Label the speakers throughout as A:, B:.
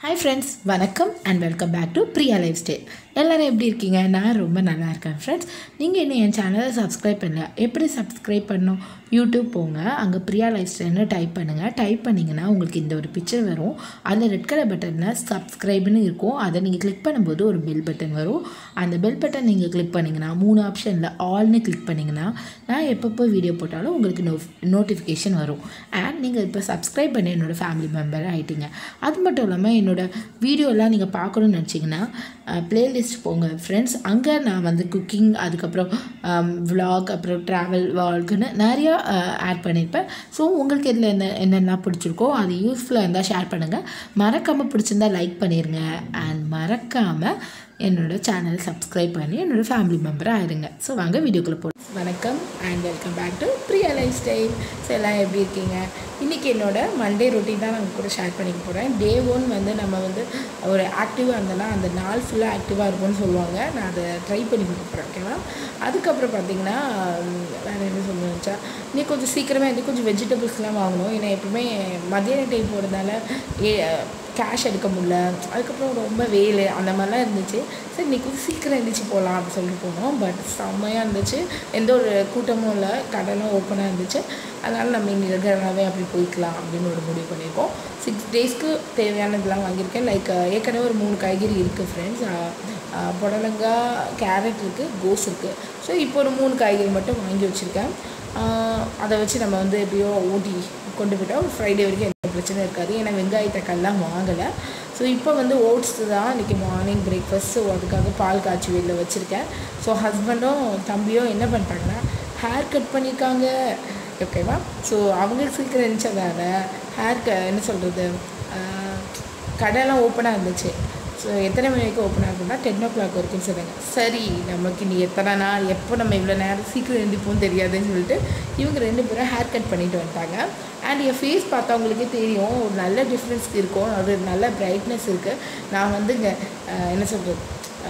A: hi friends வணக்கம் and welcome back to Priya lifestyle எல்லோரும் எப்படி இருக்கீங்க நான் ரொம்ப நல்லா இருக்கேன் ஃப்ரெண்ட்ஸ் நீங்கள் இன்னும் என் சேனலை சப்ஸ்கிரைப் பண்ணல எப்படி சப்ஸ்கிரைப் பண்ணணும் யூடியூப் போங்க அங்கே பிரியா லைஃப் ஸ்டைல்னு டைப் பண்ணுங்கள் டைப் பண்ணிங்கன்னா உங்களுக்கு இந்த ஒரு பிக்சர் வரும் அதில் ரெட் கலர் பட்டனில் சப்ஸ்கிரைப்னு இருக்கும் அதை நீங்கள் கிளிக் பண்ணும்போது ஒரு பெல் பட்டன் வரும் அந்த பெல் பட்டன் நீங்கள் கிளிக் பண்ணிங்கன்னா மூணு ஆப்ஷனில் ஆல்னு கிளிக் பண்ணிங்கன்னா நான் எப்பப்போ வீடியோ போட்டாலும் உங்களுக்கு நோ நோட்டிஃபிகேஷன் வரும் அண்ட் நீங்கள் இப்போ சப்ஸ்கிரைப் பண்ணி என்னோடய ஃபேமிலி மெம்பர் ஆகிட்டீங்க அது மட்டும் இல்லாமல் என்னோடய வீடியோலாம் நீங்கள் பார்க்கணுன்னு நினச்சிங்கன்னா ப்ளேலிஸ்ட் போங்க ஃப்ரெண்ட்ஸ் அங்கே நான் வந்து குக்கிங் அதுக்கப்புறம் விலாக் அப்புறம் ட்ராவல் வால்க்குன்னு நிறையா ஆட் பண்ணியிருப்பேன் ஸோ உங்களுக்கு இதில் என்ன என்னென்ன பிடிச்சிருக்கோ அது யூஸ்ஃபுல்லாக இருந்தால் ஷேர் பண்ணுங்கள் மறக்காமல் பிடிச்சிருந்தா லைக் பண்ணிடுங்க அண்ட் மறக்காமல் என்னோட சேனல் சப்ஸ்கிரைப் பண்ணி என்னோடய ஃபேமிலி மெம்பராக ஆயிருங்க ஸோ வாங்க வீடியோக்குள்ளே போ வணக்கம் and welcome back to Priya lifestyle so எல்லாம் எப்படி இருக்கீங்க இன்றைக்கி என்னோட மண்டே ரொட்டீன் தான் நான் உங்க கூட ஷேர் பண்ணிக்க போகிறேன் டே ஒன் வந்து நம்ம வந்து ஒரு ஆக்டிவாக இருந்தோன்னா அந்த நாள் ஃபுல்லாக ஆக்டிவாக இருக்கும்னு சொல்லுவாங்க நான் அதை ட்ரை பண்ணி கொடுக்க போகிறேன் ஓகேவா அதுக்கப்புறம் பார்த்திங்கன்னா வேறு என்ன சொல்ல நினச்சா இன்னும் கொஞ்சம் சீக்கிரமாக வந்து கொஞ்சம் வெஜிடபிள்ஸ்லாம் வாங்கணும் ஏன்னா எப்பவுமே மதியான டைம் போகிறதுனால ஏ கேஷ் எடுக்க முடில அதுக்கப்புறம் ரொம்ப வெயில் அந்த மாதிரிலாம் இருந்துச்சு சரி இன்றைக்கி கொஞ்சம் சீக்கிரம் எழுந்திரிச்சு போகலாம் அப்படின்னு சொல்லிட்டு போனோம் பட் செம்மையாக இருந்துச்சு எந்த ஒரு கூட்டமும் இல்லை கடைலாம் ஓப்பனாக இருந்துச்சு அதனால் நம்ம இங்கே ரெகுலராகவே அப்படி போய்க்கலாம் அப்படின்னு ஒரு முடிவு பண்ணியிருக்கோம் சிக்ஸ் டேஸ்க்கு தேவையானதெல்லாம் வாங்கியிருக்கேன் லைக் ஏற்கனவே ஒரு மூணு காய்கறி இருக்குது ஃப்ரெண்ட்ஸ் புடலங்காய் கேரட் இருக்குது கோஸ் இருக்குது ஸோ இப்போ ஒரு மூணு காய்கறி மட்டும் வாங்கி வச்சுருக்கேன் அதை வச்சு நம்ம வந்து எப்படியோ ஓட்டி கொண்டு போயிட்டோம் ஃப்ரைடே வரைக்கும் எந்த பிரச்சனையும் இருக்காது ஏன்னா வெங்காய தக்காளிலாம் வாங்கலை ஸோ இப்போ வந்து ஓட்ஸ் தான் இன்றைக்கி மார்னிங் பிரேக்ஃபாஸ்ட் ஸோ அதுக்காக பால் காய்ச்சி வெளியில் வச்சுருக்கேன் ஸோ ஹஸ்பண்டும் தம்பியும் என்ன பண்ணிட்டாங்கன்னா ஹேர் கட் பண்ணியிருக்காங்க ஓகேவா ஸோ அவங்களுக்கு சீக்கிரம் இருந்துச்சதால ஹேர் க என்ன சொல்கிறது கடையெல்லாம் ஓப்பனாக இருந்துச்சு ஸோ எத்தனை மணி வரைக்கும் ஓப்பன் ஆகும்னா டென் ஓ கிளாக் வரைக்கும் சொன்னாங்க சரி நமக்கு நீ எத்தனை நாள் எப்போ நம்ம இவ்வளோ நேரம் சீக்கிரம் எழுந்திப்போம் தெரியாதுன்னு சொல்லிட்டு இவங்க ரெண்டு பேரும் ஹேர் கட் பண்ணிட்டு வந்துட்டாங்க அண்ட் என் ஃபேஸ் பார்த்தவங்களுக்கே தெரியும் ஒரு நல்ல டிஃப்ரென்ஸ் இருக்கும் அது நல்ல பிரைட்னஸ் இருக்குது நான் வந்து இங்கே என்ன சொல்கிறது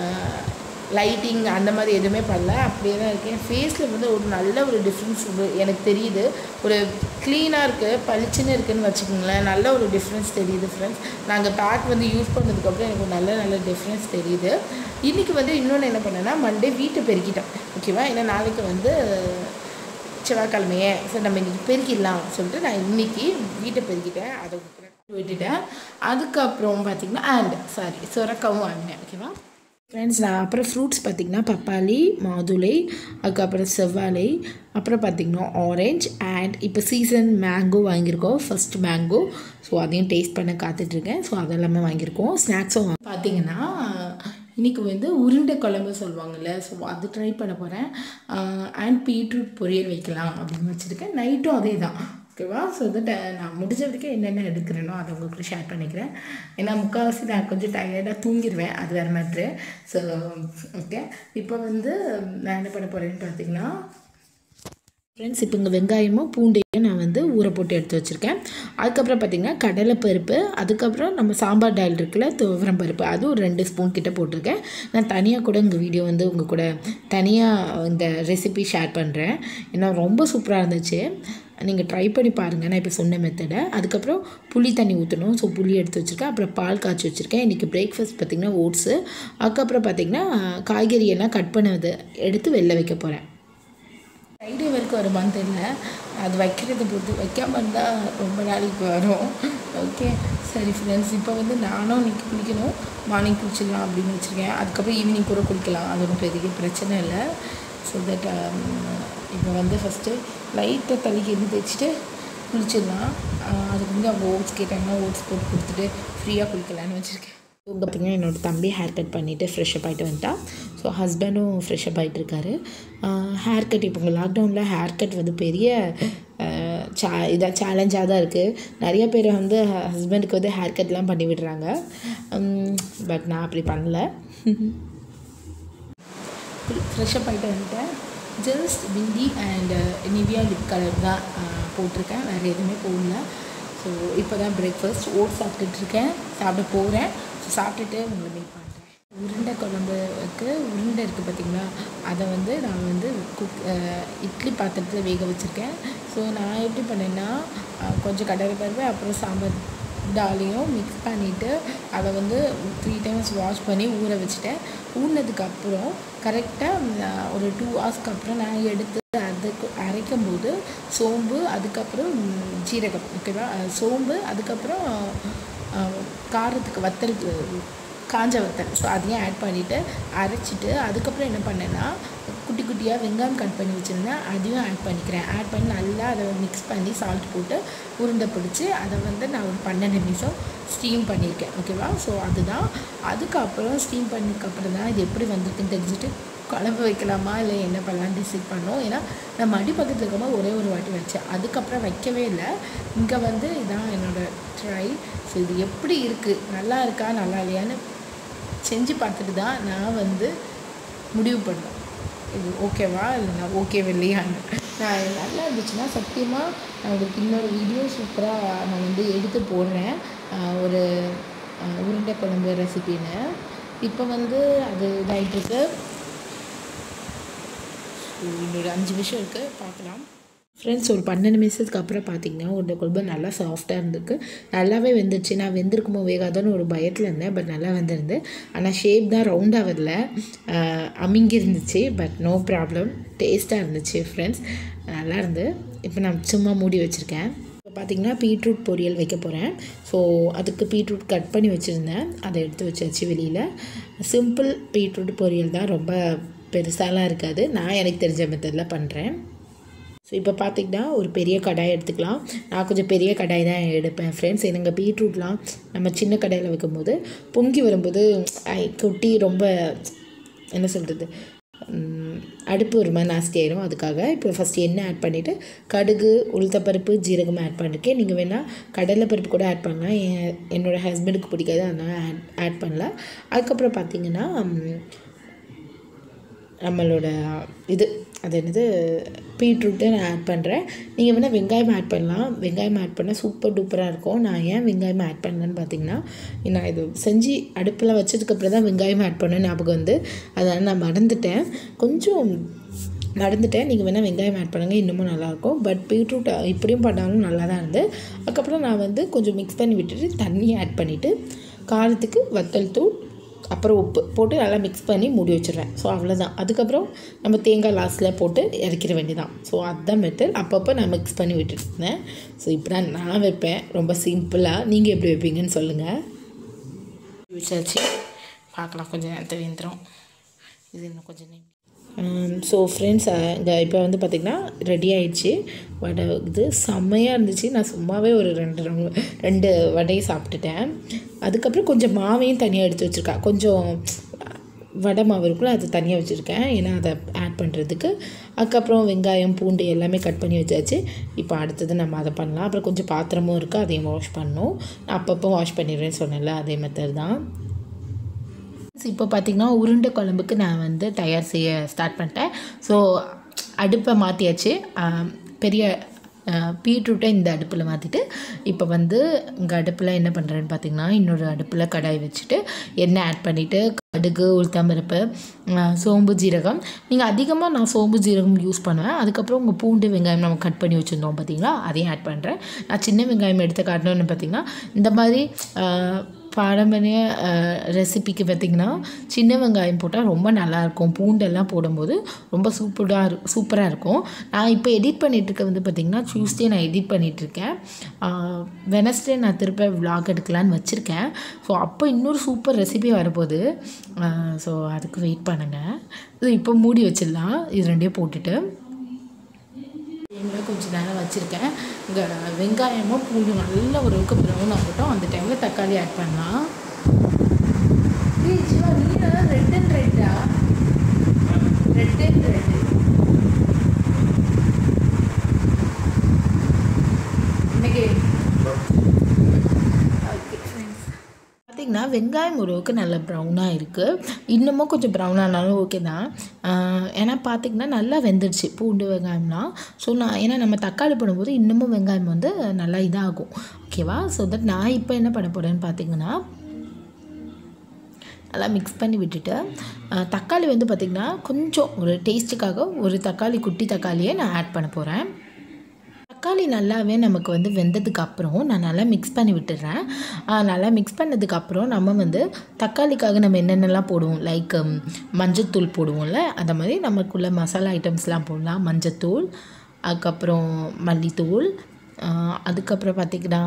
A: லைட்டிங் அந்த மாதிரி எதுவுமே பண்ணல அப்படியே தான் இருக்கேன் ஃபேஸில் வந்து ஒரு நல்ல ஒரு டிஃப்ரென்ஸ் எனக்கு தெரியுது ஒரு க்ளீனாக இருக்குது பளிச்சுன்னு இருக்குதுன்னு வச்சுக்கோங்களேன் நல்ல ஒரு டிஃப்ரென்ஸ் தெரியுது ஃப்ரெண்ட்ஸ் நாங்கள் பேக் வந்து யூஸ் பண்ணதுக்கப்புறம் எனக்கு ஒரு நல்ல நல்ல டிஃப்ரென்ஸ் தெரியுது இன்றைக்கி வந்து இன்னொன்று என்ன பண்ணேன்னா மண்டே வீட்டை பெருக்கிட்டேன் ஓகேவா ஏன்னா நாளைக்கு வந்து செவ்வாய்க்கிழமையே சரி நம்ம இன்றைக்கி பெருக்கிடலாம் சொல்லிட்டு நான் இன்றைக்கி வீட்டை பெருக்கிட்டேன் அதை விட்டுட்டேன் அதுக்கப்புறம் பார்த்திங்கன்னா அண்ட் சாரி சுரக்காவும் வாங்கினேன் ஓகேவா ஃப்ரெண்ட்ஸ் நான் அப்புறம் ஃப்ரூட்ஸ் பார்த்திங்கன்னா பப்பாளி மாதுளை அதுக்கப்புறம் செவ்வாழை அப்புறம் பார்த்திங்கன்னா ஆரஞ்ச் அண்ட் இப்போ சீசன் மேங்கோ வாங்கியிருக்கோம் ஃபஸ்ட் மேங்கோ ஸோ அதையும் டேஸ்ட் பண்ண காத்துட்ருக்கேன் ஸோ அதெல்லாமே வாங்கியிருக்கோம் ஸ்நாக்ஸும் பார்த்திங்கன்னா இன்றைக்கி வந்து உருண்டை குழம்பு சொல்லுவாங்கள்ல ஸோ அது ட்ரை பண்ண போகிறேன் அண்ட் பீட்ரூட் பொரியல் வைக்கலாம் அப்படின்னு வச்சுருக்கேன் நைட்டும் அதே தான் ஓகேவா ஸோ தட் நான் முடிஞ்ச வரைக்கும் என்னென்ன எடுக்கிறேனோ அதை உங்களுக்கு ஷேர் பண்ணிக்கிறேன் ஏன்னா முக்கால்வாசி நான் கொஞ்சம் டயர்டாக தூங்கிடுவேன் அது வேறு மேட்ரு ஸோ ஓகே இப்போ வந்து நான் என்ன பண்ண போகிறேன்னு பார்த்தீங்கன்னா ஃப்ரெண்ட்ஸ் இப்போ இங்கே வெங்காயமும் பூண்டையும் நான் வந்து ஊற போட்டு எடுத்து வச்சுருக்கேன் அதுக்கப்புறம் பார்த்திங்கன்னா கடலைப்பருப்பு அதுக்கப்புறம் நம்ம சாம்பார் டால் இருக்குல்ல துவரம் பருப்பு அது ஒரு ரெண்டு ஸ்பூன் கிட்ட போட்டிருக்கேன் நான் தனியாக கூட இங்கே வீடியோ வந்து உங்கள் கூட தனியாக இந்த ரெசிபி ஷேர் பண்ணுறேன் ஏன்னா ரொம்ப சூப்பராக இருந்துச்சு நீங்கள் ட்ரை பண்ணி பாருங்கள் நான் இப்போ சொன்ன மெத்தடை அதுக்கப்புறம் புளி தண்ணி ஊற்றணும் ஸோ புளி எடுத்து வச்சுருக்கேன் அப்புறம் பால் காய்ச்சி வச்சுருக்கேன் இன்றைக்கி பிரேக்ஃபாஸ்ட் பார்த்திங்கன்னா ஓட்ஸு அதுக்கப்புறம் பார்த்திங்கன்னா காய்கறியெல்லாம் கட் பண்ணது எடுத்து வெளில வைக்க போகிறேன் ஃப்ரைடே வரைக்கும் வருமான்னு தெரியல அது வைக்கிறத பொறுத்து வைக்காமல் இருந்தால் ரொம்ப நாளைக்கு வரும் ஓகே சரி ஃப்ரெண்ட்ஸ் இப்போ வந்து நானும் இன்றைக்கி குளிக்கணும் மார்னிங் குளிச்சிடலாம் அப்படின்னு வச்சுருக்கேன் அதுக்கப்புறம் ஈவினிங் கூட குளிக்கலாம் அது ஒன்றும் பெரிய பிரச்சனை இல்லை ஸோ தட் இப்போ வந்து ஃபஸ்ட்டு லைட்டாக தலைக்கு எது தைச்சிட்டு குளிச்சிடலாம் அதுக்கு வந்து அவங்க ஓட்ஸ் கேட்டாங்கன்னா ஓட்ஸ் போட்டு கொடுத்துட்டு ஃப்ரீயாக குளிக்கலான்னு வச்சுருக்கேன் இவங்க பார்த்திங்கன்னா என்னோடய தம்பி ஹேர் கட் பண்ணிவிட்டு ஃப்ரெஷ்அப் ஆகிட்டு வந்துட்டான் ஸோ ஹஸ்பண்டும் ஃப்ரெஷ்அப் ஆகிட்டு இருக்காரு ஹேர் கட் இப்போ உங்கள் லாக்டவுனில் ஹேர் கட் வந்து பெரிய சா இதாக சேலஞ்சாக தான் இருக்குது நிறைய பேர் வந்து ஹஸ்பண்டுக்கு வந்து ஹேர் கட்லாம் பண்ணி விடுறாங்க பட் நான் அப்படி பண்ணல ஃப்ரெஷ்அப் ஆகிட்டு வந்துட்டேன் ஜஸ்ட் பிந்தி அண்ட் நிவியா லிப் கலர் தான் போட்டிருக்கேன் வேறு எதுவுமே போடல ஸோ இப்போ தான் பிரேக்ஃபாஸ்ட் ஓட்ஸ் சாப்பிட்டுட்ருக்கேன் சாப்பிட போகிறேன் ஸோ சாப்பிட்டுட்டு உங்களை மீட் பண்ணுறேன் உருண்டை குழம்புக்கு உருண்டை இருக்குது பார்த்திங்களா அதை வந்து நான் வந்து குக் இட்லி பாத்திரத்தில் வேக வச்சுருக்கேன் ஸோ நான் எப்படி பண்ணேன்னா கொஞ்சம் கடலை பருப்பு அப்புறம் சாம்பார் டாலையும் மிக்ஸ் பண்ணிவிட்டு அதை வந்து த்ரீ டைம்ஸ் வாஷ் பண்ணி ஊற வச்சுட்டேன் ஊறினதுக்கப்புறம் கரெக்டாக ஒரு டூ ஹவர்ஸ்க்கு அப்புறம் நான் எடுத்து அதுக்கு அரைக்கும் போது சோம்பு அதுக்கப்புறம் ஜீரகம் ஓகேவா அஹ் சோம்பு அதுக்கப்புறம் அஹ், காரத்துக்கு வத்தல் காஞ்ச வத்தல் ஸோ அதையும் ஆட் பண்ணிவிட்டு அரைச்சிட்டு அதுக்கப்புறம் என்ன பண்ணேன்னா குட்டி குட்டியாக வெங்காயம் கட் பண்ணி வச்சுருந்தேன் அதையும் ஆட் பண்ணிக்கிறேன் ஆட் பண்ணி நல்லா அதை மிக்ஸ் பண்ணி சால்ட் போட்டு உருண்டை பிடிச்சி அதை வந்து நான் ஒரு பன்னெண்டு நிமிஷம் ஸ்டீம் பண்ணியிருக்கேன் ஓகேவா ஸோ அதுதான் அதுக்கப்புறம் ஸ்டீம் பண்ணதுக்கப்புறம் தான் இது எப்படி வந்திருக்குன்னு தெரிஞ்சுட்டு குழம்பு வைக்கலாமா இல்லை என்ன பண்ணலாம்னு டிசைட் பண்ணோம் ஏன்னா நம்ம அடி பக்கத்தில் இருக்கும்போது ஒரே ஒரு வாட்டி வச்சேன் அதுக்கப்புறம் வைக்கவே இல்லை இங்கே வந்து இதான் என்னோடய ட்ரை ஸோ இது எப்படி இருக்குது நல்லா இருக்கா நல்லா இல்லையான்னு செஞ்சு பார்த்துட்டு தான் நான் வந்து முடிவு பண்ணேன் இது ஓகேவா இல்லை நான் ஓகே இல்லையான்னு நான் இது நல்லா இருந்துச்சுன்னா சத்தியமாக நான் உங்களுக்கு இன்னொரு வீடியோ சூப்பராக நான் வந்து எடுத்து போடுறேன் ஆஹ் ஒரு ஆஹ் உருண்டை குழம்பு ரெசிபின்னு இப்போ வந்து அது இதாகிட்டுருக்கு இன்னொரு அஞ்சு நிமிஷம் இருக்குது பார்க்கலாம் ஃப்ரெண்ட்ஸ் ஒரு பன்னெண்டு நிமிஷத்துக்கு அப்புறம் பார்த்தீங்கன்னா ஒரு குழம்பு நல்லா சாஃப்டாக இருந்திருக்கு நல்லாவே வெந்துருச்சு நான் வெந்திருக்குமோ வேகாதோன்னு ஒரு பயத்தில் இருந்தேன் பட் நல்லா வெந்திருந்து ஆனால் ஷேப் தான் ரவுண்டாக வரல ஆஹ் அமுங்கி இருந்துச்சு பட் நோ ப்ராப்ளம் டேஸ்ட்டாக இருந்துச்சு ஃப்ரெண்ட்ஸ் நல்லா இருந்து இப்போ நான் சும்மா மூடி வச்சுருக்கேன் இப்போ பார்த்தீங்கன்னா பீட்ரூட் பொரியல் வைக்க போகிறேன் ஸோ அதுக்கு பீட்ரூட் கட் பண்ணி வச்சுருந்தேன் அதை எடுத்து வச்சாச்சு வெளியில் சிம்பிள் பீட்ரூட் பொரியல் தான் ரொம்ப பெருசாலாம் இருக்காது நான் எனக்கு தெரிஞ்ச மெத்தடில் பண்ணுறேன் ஸோ இப்போ பார்த்திங்கன்னா ஒரு பெரிய கடாய் எடுத்துக்கலாம் நான் கொஞ்சம் பெரிய கடாய் தான் எடுப்பேன் ஃப்ரெண்ட்ஸ் எனக்கு பீட்ரூட்லாம் நம்ம சின்ன கடாயில் வைக்கும்போது பொங்கி வரும்போது ஐ கொட்டி ரொம்ப என்ன சொல்கிறது அடுப்பு ஒரு மாதிரி நாஸ்தி ஆயிரும் அதுக்காக இப்போ ஃபஸ்ட்டு எண்ணெய் ஆட் பண்ணிவிட்டு கடுகு உளுத்தப்பருப்பு ஜீரகம் ஆட் பண்ணிருக்கேன் நீங்கள் வேணால் கடலைப்பருப்பு கூட ஆட் பண்ணலாம் என் என்னோடய ஹஸ்பண்டுக்கு பிடிக்காது அதனால் ஆட் ஆட் பண்ணல அதுக்கப்புறம் பார்த்தீங்கன்னா ம், நம்மளோட இது அது என்னது பீட்ரூட்டை நான் ஆட் பண்ணுறேன் நீங்கள் வேணால் வெங்காயம் ஆட் பண்ணலாம் வெங்காயம் ஆட் பண்ணால் சூப்பர் டூப்பராக இருக்கும் நான் ஏன் வெங்காயம் ஆட் பண்ணேன்னு பார்த்தீங்கன்னா நான் இது செஞ்சு அடுப்பில் வச்சதுக்கப்புறம் தான் வெங்காயம் ஆட் பண்ண ஞாபகம் வந்து அதனால் நான் மறந்துட்டேன் கொஞ்சம் மறந்துட்டேன் நீங்கள் வேணால் வெங்காயம் ஆட் பண்ணுங்கள் இன்னமும் நல்லாயிருக்கும் பட் பீட்ரூட் இப்படியும் பண்ணாலும் நல்லா தான் இருந்து அதுக்கப்புறம் நான் வந்து கொஞ்சம் மிக்ஸ் பண்ணி விட்டுட்டு தண்ணி ஆட் பண்ணிவிட்டு காரத்துக்கு வத்தல் தூள் அப்புறம் உப்பு போட்டு நல்லா மிக்ஸ் பண்ணி மூடி வச்சிடுறேன் ஸோ அவ்வளோதான் அதுக்கப்புறம் நம்ம தேங்காய் லாஸ்ட்டில் போட்டு இறக்கிற வேண்டியதான் ஸோ அதுதான் மெத்தட் அப்பப்போ நான் மிக்ஸ் பண்ணி விட்டுட்டு இருந்தேன் ஸோ இப்படி தான் நான் வைப்பேன் ரொம்ப சிம்பிளாக நீங்கள் எப்படி வைப்பீங்கன்னு சொல்லுங்கள் வச்சாச்சு பார்க்கலாம் கொஞ்சம் நேரத்தை வெந்துடும் இது இன்னும் கொஞ்சம் நேரம் ஸோ ஃப்ரெண்ட்ஸ் இங்கே இப்போ வந்து பார்த்திங்கன்னா ரெடி ஆயிடுச்சு வடை இது செம்மையாக இருந்துச்சு நான் சும்மாவே ஒரு ரெண்டு round- ரெண்டு வடையை சாப்பிட்டுட்டேன் அதுக்கப்புறம் கொஞ்சம் மாவையும் தனியாக எடுத்து வச்சுருக்கேன் கொஞ்சம் வடை மாவு இருக்குல்ல அது தனியாக வச்சுருக்கேன் ஏன்னா அதை ஆட் பண்ணுறதுக்கு அதுக்கப்புறம் வெங்காயம் பூண்டு எல்லாமே கட் பண்ணி வச்சாச்சு இப்போ அடுத்தது நம்ம அதை பண்ணலாம் அப்புறம் கொஞ்சம் பாத்திரமும் இருக்குது அதையும் வாஷ் பண்ணணும் நான் அப்பப்போ வாஷ் பண்ணிடுறேன்னு சொன்னேன்ல அதே மெத்தட் தான் இப்போ பார்த்திங்கன்னா உருண்டை குழம்புக்கு நான் வந்து தயார் செய்ய ஸ்டார்ட் பண்ணிட்டேன் ஸோ அடுப்பை மாற்றியாச்சு பெரிய பீட்ரூட்டை இந்த அடுப்பில் மாற்றிட்டு இப்போ வந்து இங்கே அடுப்பில் என்ன பண்ணுறேன்னு பார்த்தீங்கன்னா இன்னொரு அடுப்பில் கடாய் வச்சுட்டு எண்ணெய் ஆட் பண்ணிவிட்டு கடுகு உளுத்தம்பருப்பு ஆஹ் சோம்பு ஜீரகம் நீங்கள் அதிகமாக நான் சோம்பு ஜீரகம் யூஸ் பண்ணுவேன் அதுக்கப்புறம் உங்கள் பூண்டு வெங்காயம் நம்ம கட் பண்ணி வச்சுருந்தோம் பார்த்தீங்களா அதையும் ஆட் பண்ணுறேன் நான் சின்ன வெங்காயம் எடுத்து காட்டணும்னு பார்த்தீங்கன்னா இந்த மாதிரி ஆஹ் பாரம்பரிய ரெசிபிக்கு பார்த்திங்கன்னா சின்ன வெங்காயம் போட்டால் ரொம்ப நல்லாயிருக்கும் பூண்டெல்லாம் போடும்போது ரொம்ப சூப்பராக இரு சூப்பராக இருக்கும் நான் இப்போ எடிட் பண்ணிகிட்ருக்க வந்து பார்த்திங்கன்னா டியூஸ்டே நான் எடிட் பண்ணிகிட்ருக்கேன் வெனஸ்டே நான் திருப்ப vlog எடுக்கலான்னு வச்சுருக்கேன் ஸோ அப்போ இன்னொரு சூப்பர் ரெசிபி வரப்போகுது ஸோ அதுக்கு வெயிட் பண்ணுங்கள் இது இப்போ மூடி வச்சிடலாம் இது ரெண்டையும் போட்டுட்டு இன்னும் கொஞ்ச நேரம் வச்சுருக்கேன் இங்கே வெங்காயமும் பூண்டு நல்ல ஓரளவுக்கு ப்ரௌன் ஆகட்டும் அந்த டைமில் தக்காளி ஆட் பண்ணலாம் ஏய் சிவா நீ ரெட் அண்ட் ரெட்டா ரெட் அண்ட் ரெட் இன்னைக்கு ஓகே ஃப்ரெண்ட்ஸ் பார்த்திங்கன்னா வெங்காயம் ஓரளவுக்கு நல்ல ப்ரௌனாக இருக்குது இன்னமும் கொஞ்சம் ப்ரௌன் ஆனாலும் ஓகே தான் ஆஹ் ஏன்னா பார்த்திங்கன்னா நல்லா வெந்துடுச்சு பூண்டு வெங்காயம்லாம் ஸோ நான் ஏன்னா நம்ம தக்காளி போடும்போது இன்னமும் வெங்காயம் வந்து நல்லா இதாகும் ஓகேவா ஸோ தட் நான் இப்போ என்ன பண்ண போகிறேன்னு பார்த்தீங்கன்னா நல்லா மிக்ஸ் பண்ணி விட்டுட்டு ஆஹ் தக்காளி வந்து பார்த்திங்கன்னா கொஞ்சம் ஒரு டேஸ்ட்டுக்காக ஒரு தக்காளி குட்டி தக்காளியை நான் ஆட் பண்ண போகிறேன் தக்காளி நல்லாவே நமக்கு வந்து வெந்ததுக்கு அப்புறம் நான் நல்லா மிக்ஸ் பண்ணி விட்டுடுறேன் ஆ, நல்லா மிக்ஸ் பண்ணதுக்கு அப்புறம் நம்ம வந்து தக்காளிக்காக நம்ம என்னென்னலாம் போடுவோம் லைக் மஞ்சத்தூள் போடுவோம்ல அந்த மாதிரி நமக்குள்ள மசாலா ஐட்டம்ஸ்லாம் போடலாம் மஞ்சத்தூள் அதுக்கப்புறம் மல்லித்தூள் ஆ, அதுக்கப்புறம் பார்த்திங்கன்னா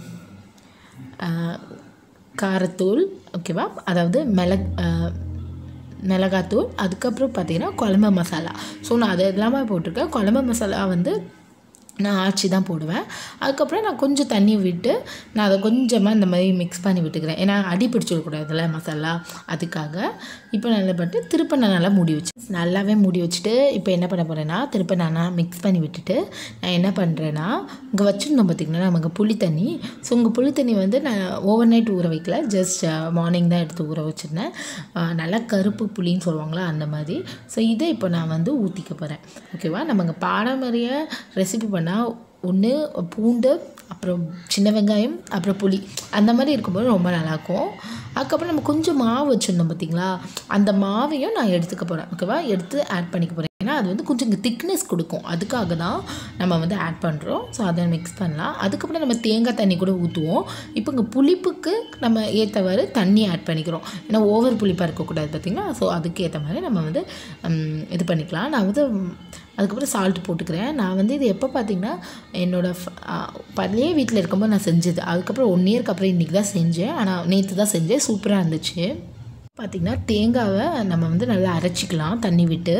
A: ஆ, காரத்தூள் ஓகேவா அதாவது மிளக் ஆ, மிளகாத்தூள் அதுக்கப்புறம் பார்த்தீங்கன்னா குழம்பு மசாலா ஸோ நான் அது எல்லாமே போட்டிருக்கேன் குழம்பு மசாலா வந்து நான் ஆச்சி தான் போடுவேன் அதுக்கப்புறம் நான் கொஞ்சம் தண்ணி விட்டு நான் அதை கொஞ்சமாக இந்த மாதிரி மிக்ஸ் பண்ணி விட்டுக்கிறேன் ஏன்னா அடி பிடிச்சிடக்கூடாதுல்ல மசாலா அதுக்காக இப்போ நல்லா பட்டு திருப்ப நான் நல்லா மூடி வச்சு நல்லாவே மூடி வச்சுட்டு இப்போ என்ன பண்ண போகிறேன்னா திருப்ப நான் மிக்ஸ் பண்ணி விட்டுட்டு நான் என்ன பண்ணுறேன்னா இங்கே வச்சுருந்தோம் பார்த்திங்கன்னா நமக்கு புளி தண்ணி ஸோ உங்கள் புளி தண்ணி வந்து நான் ஓவர் நைட் ஊற வைக்கல ஜஸ்ட் மார்னிங் தான் எடுத்து ஊற வச்சுருந்தேன் ஆஹ் நல்லா கருப்பு புளின்னு சொல்லுவாங்களா அந்த மாதிரி ஸோ இதை இப்போ நான் வந்து ஊற்றிக்க போகிறேன் ஓகேவா நம்ம இங்கே பாரம்பரிய ரெசிபி பண்ணால் ஒன்று பூண்டு அப்புறம் சின்ன வெங்காயம் அப்புறம் புளி அந்த மாதிரி இருக்கும்போது ரொம்ப நல்லாயிருக்கும் அதுக்கப்புறம் நம்ம கொஞ்சம் மாவு வச்சுருந்தோம் பார்த்தீங்களா அந்த மாவையும் நான் எடுத்துக்க போகிறேன் ஓகேவா எடுத்து ஆட் பண்ணிக்க போகிறேன் ஏன்னா அது வந்து கொஞ்சம் திக்னஸ் கொடுக்கும் அதுக்காக தான் நம்ம வந்து ஆட் பண்ணுறோம் ஸோ அதை மிக்ஸ் பண்ணலாம் அதுக்கப்புறம் நம்ம தேங்காய் தண்ணி கூட ஊற்றுவோம் இப்போ இங்கே புளிப்புக்கு நம்ம ஏற்றவாறு தண்ணி ஆட் பண்ணிக்கிறோம் ஏன்னா ஓவர் புளிப்பாக இருக்கக்கூடாது பார்த்திங்களா ஸோ அதுக்கு ஏற்ற மாதிரி நம்ம வந்து ம், இது பண்ணிக்கலாம் நான் வந்து ம், அதுக்கப்புறம் சால்ட் போட்டுக்கிறேன் நான் வந்து இது எப்போ பார்த்தீங்கன்னா என்னோடய பழைய வீட்டில் இருக்கும்போது நான் செஞ்சது அதுக்கப்புறம் ஒன் இயர்க்கு அப்புறம் இன்றைக்கி தான் செஞ்சேன் ஆனால் நேற்று தான் செஞ்சேன் சூப்பராக இருந்துச்சு பார்த்திங்கன்னா தேங்காவை நம்ம வந்து நல்லா அரைச்சிக்கலாம் தண்ணி விட்டு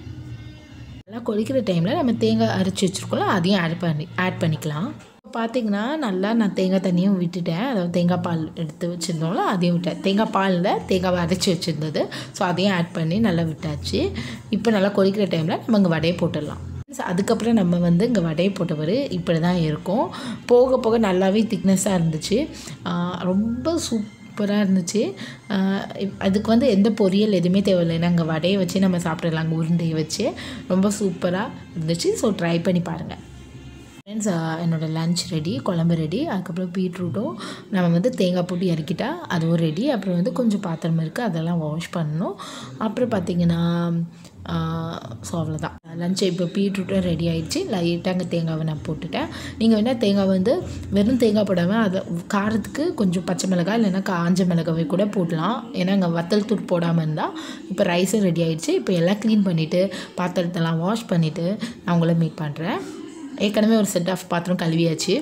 A: நல்லா கொதிக்கிற டைமில் நம்ம தேங்காய் அரைச்சி வச்சுருக்கோம்ல அதையும் ஆட் பண்ணி ஆட் பண்ணிக்கலாம் இப்போ பார்த்தீங்கன்னா நல்லா நான் தேங்காய் தண்ணியும் விட்டுட்டேன் அதாவது தேங்காய் பால் எடுத்து வச்சுருந்தோம்ல அதையும் விட்டேன் தேங்காய் பாலில் தேங்காவை அரைச்சி வச்சுருந்தது ஸோ அதையும் ஆட் பண்ணி நல்லா விட்டாச்சு இப்போ நல்லா கொதிக்கிற டைமில் நம்ம இங்கே வடையை போட்டுடலாம் So, அதுக்கப்புறம் நம்ம வந்து இங்கே வடையை போட்டவர் இப்படி தான் இருக்கும் போக போக நல்லாவே திக்னஸாக இருந்துச்சு ஆஹ் ரொம்ப சூப்பராக இருந்துச்சு ஆஹ் இப்- அதுக்கு வந்து எந்த பொரியல் எதுவுமே தேவையில்லை நாங்கள் வடையை வச்சு நம்ம சாப்பிட்றலாம் அங்கே உருண்டையை வச்சு ரொம்ப சூப்பராக இருந்துச்சு ஸோ ட்ரை பண்ணி பாருங்கள் ஃப்ரெண்ட்ஸ் என்னோடய லஞ்ச் ரெடி குழம்பு ரெடி அதுக்கப்புறம் பீட்ரூட்டும் நம்ம வந்து தேங்காய் போட்டு இறக்கிட்டா அதுவும் ரெடி அப்புறம் வந்து கொஞ்சம் பாத்திரம் இருக்குது அதெல்லாம் வாஷ் பண்ணணும் அப்புறம் பார்த்திங்கன்னா ஸோ அவ்வளோதான் லஞ்சை இப்போ பீட்ரூட்டும் ரெடி ஆயிடுச்சு லைட்டாக அங்கே தேங்காவை நான் போட்டுட்டேன் நீங்கள் வேணால் தேங்காய் வந்து வெறும் தேங்காய் போடாமல் அதை காரத்துக்கு கொஞ்சம் பச்சை மிளகாய் இல்லைன்னா காஞ்ச மிளகாவை கூட போடலாம் ஏன்னா அங்கே வத்தல் தூள் போடாமல் இருந்தால் இப்போ ரைஸும் ரெடி ஆயிடுச்சு இப்போ எல்லாம் க்ளீன் பண்ணிவிட்டு பாத்திரத்தெல்லாம் வாஷ் பண்ணிவிட்டு நான் உங்களை மீட் பண்ணுறேன் ஏற்கனவே ஒரு செட் ஆஃப் பாத்திரம் கழுவியாச்சு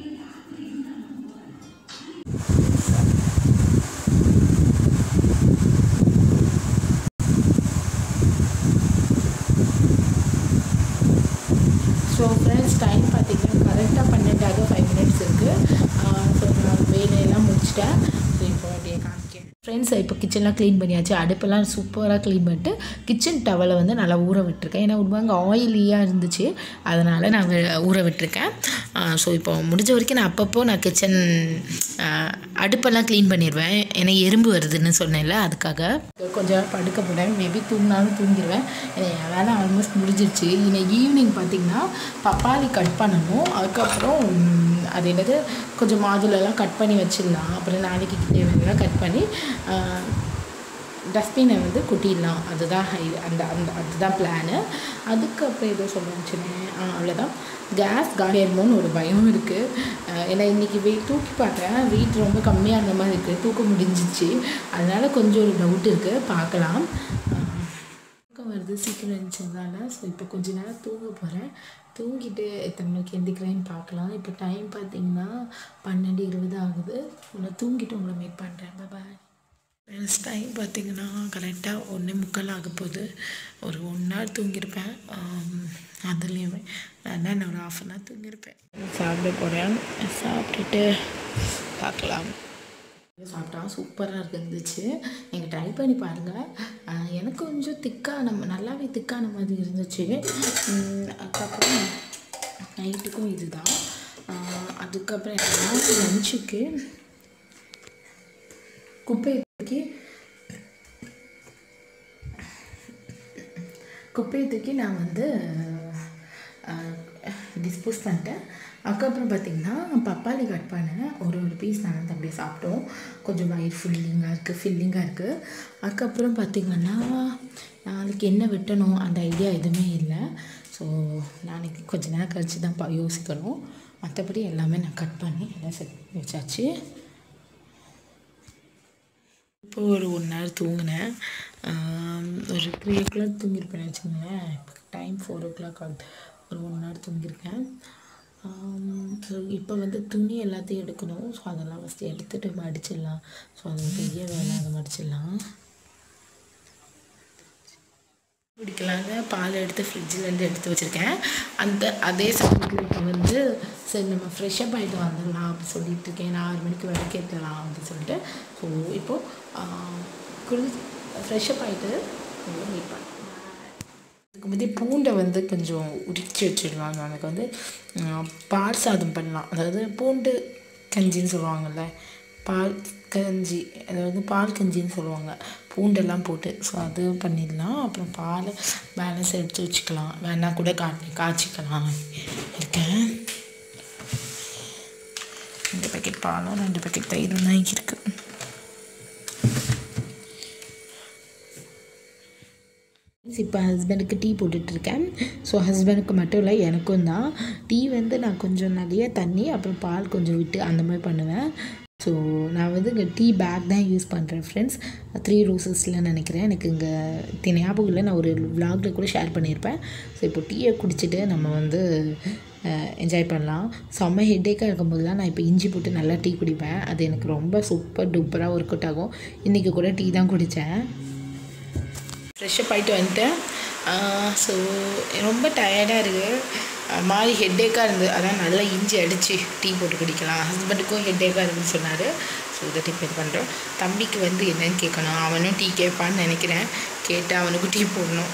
A: ஸோ ஃப்ரெண்ட்ஸ் டைம் பார்த்தீங்கன்னா கரெக்டாக பன்னெண்டாக ஃபைவ் மினிட்ஸ் இருக்குது ஸோ நான் வேலையெல்லாம் முடிச்சிட்டேன் ஸோ இப்போ அப்படியே காமிக்கேன் ஃப்ரெண்ட்ஸ் இப்போ கிச்சன்லாம் க்ளீன் பண்ணியாச்சு அடுப்பெல்லாம் சூப்பராக க்ளீன் பண்ணிட்டு கிச்சன் டவலை வந்து நல்லா ஊற விட்டுருக்கேன் ஏன்னா உருவாங்க ஆயிலியாக இருந்துச்சு அதனால் நான் வே- ஊற விட்டுருக்கேன் ஸோ இப்போ முடிஞ்ச வரைக்கும் நான் அப்பப்போ நான் கிச்சன் அடுப்பெல்லாம் க்ளீன் பண்ணிடுவேன் ஏன்னா எறும்பு வருதுன்னு சொன்னேன்ல அதுக்காக கொஞ்ச நேரம் படுக்க போனேன் மேபி தூங்கினாலும் தூங்கிடுவேன் ஏன்னா என் வேலை ஆல்மோஸ்ட் முடிஞ்சிருச்சு இன்னைக்கு ஈவினிங் பார்த்தீங்கன்னா பப்பாளி கட் பண்ணணும் அதுக்கப்புறம் ம், அது என்னது கொஞ்சம் மாதுளெல்லாம் கட் பண்ணி வச்சிடலாம் அப்புறம் நாளைக்கு தேவையெல்லாம் கட் பண்ணி டஸ்ட்பினை வந்து கொட்டிடலாம் அதுதான் ஹை அந்த அந்த அதுதான் பிளானு அதுக்கப்புறம் ஏதோ சொல்லுச்சுனே அவ்வளோதான் கேஸ் காலியாயிருமோன்னு ஒரு பயம் இருக்குது ஏன்னா இன்றைக்கி வெயிட் தூக்கி பார்த்தேன் வெயிட் ரொம்ப கம்மியாக இருந்த மாதிரி இருக்குது தூக்க முடிஞ்சிச்சு அதனால் கொஞ்சம் ஒரு டவுட் இருக்குது பார்க்கலாம் அஹ் தூக்கம் வருது சீக்கிரம் எழுந்திரிச்சதுனால ஸோ இப்போ கொஞ்ச நேரம் தூங்க போகிறேன் தூங்கிட்டு எத்தனை மணிக்கு எந்திக்கிறேன்னு பார்க்கலாம் இப்போ டைம் பார்த்தீங்கன்னா பன்னெண்டு இருபது ஆகுது உன்னை தூங்கிட்டு உங்களை மீட் பண்ணுறேன் பாய் ஃப்ரெண்ட்ஸ் டைம் பார்த்தீங்கன்னா கரெக்டாக ஒன்றே முக்கால் ஆக போகுது ஒரு ஒன் ஹவர் தூங்கியிருப்பேன் அதுலேயுமே நான் என்ன ஒரு ஆஃப் அன் ஹவர் தூங்கியிருப்பேன் சாப்பிட போகிறேன் சாப்பிட்டுட்டு பார்க்கலாம் சாப்பிட்டா சூப்பராக இருந்துச்சு நீங்கள் ட்ரை பண்ணி பாருங்கள் ஆஹ் எனக்கு கொஞ்சம் திக்காக நம்ம நல்லாவே திக்கான மாதிரி இருந்துச்சு உம் அதுக்கப்புறம் நைட்டுக்கும் இதுதான் ஆஹ் அதுக்கப்புறம் என்னன்னா லஞ்சுக்கு குப்பையை தூக்கி குப்பையை தூக்கி நான் வந்து டிஸ்போஸ் பண்ணிட்டேன் அதுக்கப்புறம் பார்த்திங்கன்னா பப்பாளி கட் பண்ணேன் ஒரு ஒரு பீஸ் நான் தம்பி சாப்பிட்டோம் கொஞ்சம் வயிறு ஃபுல்லிங்காக இருக்குது ஃபில்லிங்காக இருக்குது அதுக்கப்புறம் பார்த்திங்கன்னா நாளைக்கு என்ன வெட்டணும் அந்த ஐடியா எதுவுமே இல்லை ஸோ நாளைக்கு கொஞ்ச நேரம் கழித்து தான் பா யோசிக்கணும் மற்றபடி எல்லாமே நான் கட் பண்ணி எல்லாம் செட் பண்ணி வச்சாச்சு இப்போ ஒரு ஒன் ஹவர் தூங்கினேன் ஆம், ஒரு த்ரீ ஓ கிளாக் தூங்கியிருப்பேன் வச்சுக்கோங்களேன் இப்போ டைம் ஃபோர் ஓ கிளாக் ஆகுது ஒரு ஒன் ஹவர் தூங்கியிருக்கேன் ஸோ இப்போ வந்து துணி எல்லாத்தையும் எடுக்கணும் ஸோ அதெல்லாம் ஃபஸ்ட்டு எடுத்துகிட்டு மடிச்சிடலாம் ஸோ அது பெரிய வேலை அதை மடிச்சிடலாம் குடிக்கலாங்க பால் எடுத்து ஃப்ரிட்ஜிலேருந்து எடுத்து வச்சுருக்கேன் அந்த அதே சமயத்தில் இப்போ வந்து சரி நம்ம ஃப்ரெஷ்ஷப் ஆகிட்டு வந்துடலாம் அப்படி சொல்லிட்டு இருக்கேன் நான் ஆறு மணிக்கு விளக்கேற்றலாம் அப்படின்னு சொல்லிட்டு ஸோ இப்போது குளி ஃப்ரெஷ்ஷப் ஆகிட்டு வெயிட் பண்ணேன் அதுக்கு முந்தைய பூண்டை வந்து கொஞ்சம் உரிச்சு வச்சிடலாம் எனக்கு வந்து ஆஹ், பால் சாதம் பண்ணலாம் அதாவது பூண்டு கஞ்சின்னு சொல்லுவாங்கள்ல பால் கஞ்சி அதாவது பால் கஞ்சின்னு சொல்லுவாங்க பூண்டெல்லாம் போட்டு ஸோ அது பண்ணிடலாம் அப்புறம் பால் பேலன்ஸ் எடுத்து வச்சுக்கலாம் வேணா கூட காட்டி காய்ச்சிக்கலாம் இருக்கேன் ரெண்டு பேக்கெட் பாலும் ரெண்டு பேக்கெட் தயிரும் தான் இருக்குது இப்போ ஹஸ்பண்டுக்கு டீ போட்டுட்ருக்கேன் ஸோ ஹஸ்பண்டுக்கு மட்டும் இல்லை எனக்கும் தான் டீ வந்து நான் கொஞ்சம் நிறைய தண்ணி அப்புறம் பால் கொஞ்சம் விட்டு அந்த மாதிரி பண்ணுவேன் ஸோ நான் வந்து இங்கே டீ பேக் தான் யூஸ் பண்ணுறேன் ஃப்ரெண்ட்ஸ் த்ரீ ரோசஸில் நினைக்கிறேன் எனக்கு இங்கே தி ஞாபகம் இல்லை நான் ஒரு vlogல கூட ஷேர் பண்ணியிருப்பேன் ஸோ இப்போ டீயை குடிச்சிட்டு நம்ம வந்து என்ஜாய் பண்ணலாம் செம்ம ஹெட்டேக்காக இருக்கும்போது தான் நான் இப்போ இஞ்சி போட்டு நல்லா டீ குடிப்பேன் அது எனக்கு ரொம்ப சூப்பர் டூப்பராக ஒர்க் அவுட் ஆகும் இன்றைக்கி கூட டீ தான் குடித்தேன் ஃப்ரெஷ்ஷப் ஆகிட்டு வந்துட்டேன் ஸோ ரொம்ப டயர்டாக இருக்குது மாதிரி ஹெட்டேக்காக இருந்தது அதான் நல்லா இஞ்சி அடித்து டீ போட்டு குடிக்கலாம் ஹஸ்பண்டுக்கும் ஹெட்டேக்காக இருக்குன்னு சொன்னார் ஸோ இதை டிப் இது பண்ணுறோம் தம்பிக்கு வந்து என்னன்னு கேட்கணும் அவனும் டீ கேட்பான்னு நினைக்கிறேன் கேட்டு அவனுக்கும் டீ போடணும்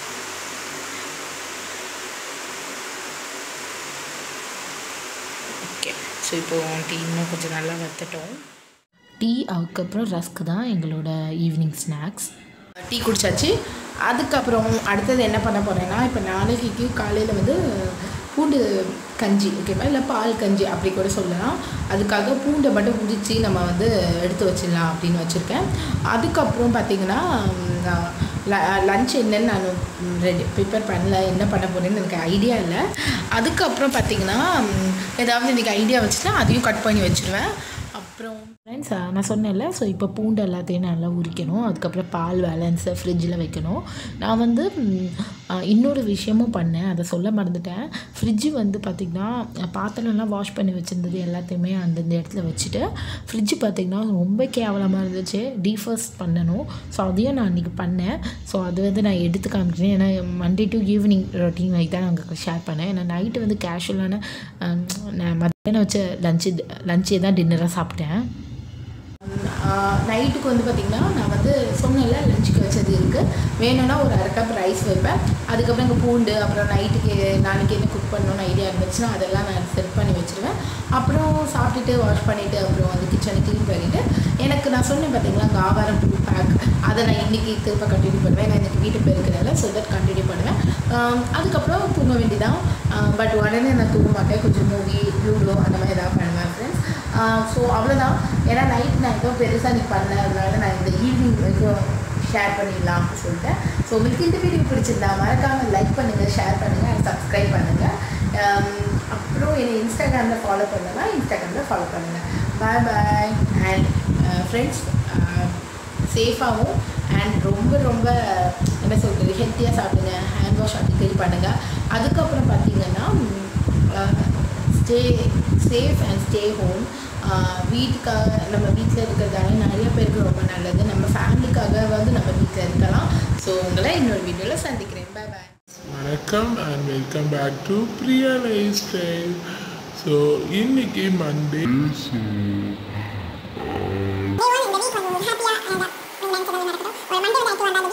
A: ஓகே ஸோ இப்போது டீ இன்னும் கொஞ்சம் நல்லா வத்தட்டும் டீ அதுக்கப்புறம் ரஸ்க் தான் எங்களோட ஈவினிங் ஸ்நாக்ஸ் டீ குடிச்சாச்சு அதுக்கப்புறம் அடுத்தது என்ன பண்ண போகிறேன்னா இப்போ நாளைக்கு காலையில் வந்து பூண்டு கஞ்சி ஓகேவா இல்லை பால் கஞ்சி அப்படி கூட சொல்லலாம் அதுக்காக பூண்டை மட்டும் குடிச்சு நம்ம வந்து எடுத்து வச்சிடலாம் அப்படின்னு வச்சுருக்கேன் அதுக்கப்புறம் பார்த்திங்கன்னா லஞ்ச் என்னன்னு நான் ரெடி ப்ரிப்பேர் பண்ணல என்ன பண்ண போகிறேன்னு எனக்கு ஐடியா இல்லை அதுக்கப்புறம் பார்த்திங்கன்னா ம், ஏதாவது இன்றைக்கி ஐடியா வச்சுட்டா அதையும் கட் பண்ணி வச்சுருவேன் அப்புறம் ஃப்ரெண்ட்ஸ் நான் சொன்னேன்ல ஸோ இப்போ பூண்டு எல்லாத்தையும் நல்லா உரிக்கணும் அதுக்கப்புறம் பால் பேலன்ஸை ஃப்ரிட்ஜில் வைக்கணும் நான் வந்து ம், ஆ, இன்னொரு விஷயமும் பண்ணேன் அதை சொல்ல மறந்துட்டேன் ஃப்ரிட்ஜு வந்து பார்த்திங்கன்னா பாத்திரம்லாம் வாஷ் பண்ணி வச்சுருந்தது எல்லாத்தையுமே அந்தந்த இடத்துல வச்சுட்டு ஃப்ரிட்ஜு பார்த்திங்கன்னா ரொம்ப கேவலமாக இருந்துச்சு டீஃபர்ஸ்ட் பண்ணணும் ஸோ அதையும் நான் அன்றைக்கி பண்ணேன் ஸோ அது வந்து நான் எடுத்து காமிக்கிறேன் ஏன்னா மண்டே டு ஈவினிங் ரொட்டீன் வைத்து தான் நாங்கள் ஷேர் பண்ணேன் ஏன்னா நைட்டு வந்து கேஷுவலான நான் மத்தியானம் வச்ச லஞ்சு லஞ்சே தான் டின்னராக சாப்பிட்டேன் நைட்டுக்கு வந்து பார்த்திங்கன்னா நான் வந்து சொன்னேன்ல லஞ்சுக்கு வச்சது இருக்குது வேணும்னா ஒரு அரை கப் ரைஸ் வைப்பேன் அதுக்கப்புறம் இங்கே பூண்டு அப்புறம் நைட்டுக்கு நாளைக்கு என்ன குக் பண்ணணும்னு ஐடியா இருந்துச்சுன்னா அதெல்லாம் நான் செட் பண்ணி வச்சுருவேன் அப்புறம் சாப்பிட்டுட்டு வாஷ் பண்ணிவிட்டு அப்புறம் வந்து கிச்சனை க்ளீன் பண்ணிவிட்டு எனக்கு நான் சொன்னேன் பார்த்தீங்களா இந்த ஆவாரம் பூ பேக் அதை நான் இன்றைக்கி திரும்ப கண்டினியூ பண்ணுவேன் நான் எனக்கு வீட்டு போயிருக்கிறனால ஸோ தட் கண்டினியூ பண்ணுவேன் ஆம், அதுக்கப்புறம் தூங்க வேண்டியதான் பட் உடனே நான் தூங்க மாட்டேன் கொஞ்சம் மூவி லூடோ அந்த மாதிரி ஏதாவது பண்ணுவேன் ஃப்ரெண்ட்ஸ் ஸோ அவ்வளோதான் ஏன்னா நைட் நான் எதுவும் பெருசாக நீ பண்ணல அதனால நான் இந்த ஈவினிங் வரைக்கும் ஷேர் பண்ணிடலாம் அப்படின்னு சொல்லிட்டேன் ஸோ உங்களுக்கு இந்த வீடியோ பிடிச்சிருந்தா மறக்காமல் லைக் பண்ணுங்கள் ஷேர் பண்ணுங்கள் அண்ட் சப்ஸ்கிரைப் பண்ணுங்கள் அப்புறம் என்னை இன்ஸ்டாகிராமில் ஃபாலோ பண்ணுன்னா இன்ஸ்டாகிராமில் ஃபாலோ பண்ணுங்கள் பாய் பாய் அண்ட் ஃப்ரெண்ட்ஸ் சேஃபாகவும் அண்ட் ரொம்ப ரொம்ப என்ன சொல்கிறது ஹெல்த்தியாக சாப்பிடுங்க ஹேண்ட் வாஷ் அடிக்கடி பண்ணுங்கள் அதுக்கப்புறம் பார்த்தீங்கன்னா stay safe and stay home வீட்டுக்காக நம்ம வீட்டில் இருக்கிறதால நிறைய பேருக்கு ரொம்ப நல்லது நம்ம ஃபேமிலிக்காக வந்து நம்ம வீட்டில் இருக்கலாம் ஸோ உங்களை இன்னொரு வீடியோவில் சந்திக்கிறேன் பாய் பாய்
B: வணக்கம் and welcome back to Priya lifestyle so இன்னைக்கு Monday
C: Day one in the week when you were happier and uh, when you went to the நடக்கணும் ஒரு மண்டே நைட்டு வந்தாலும்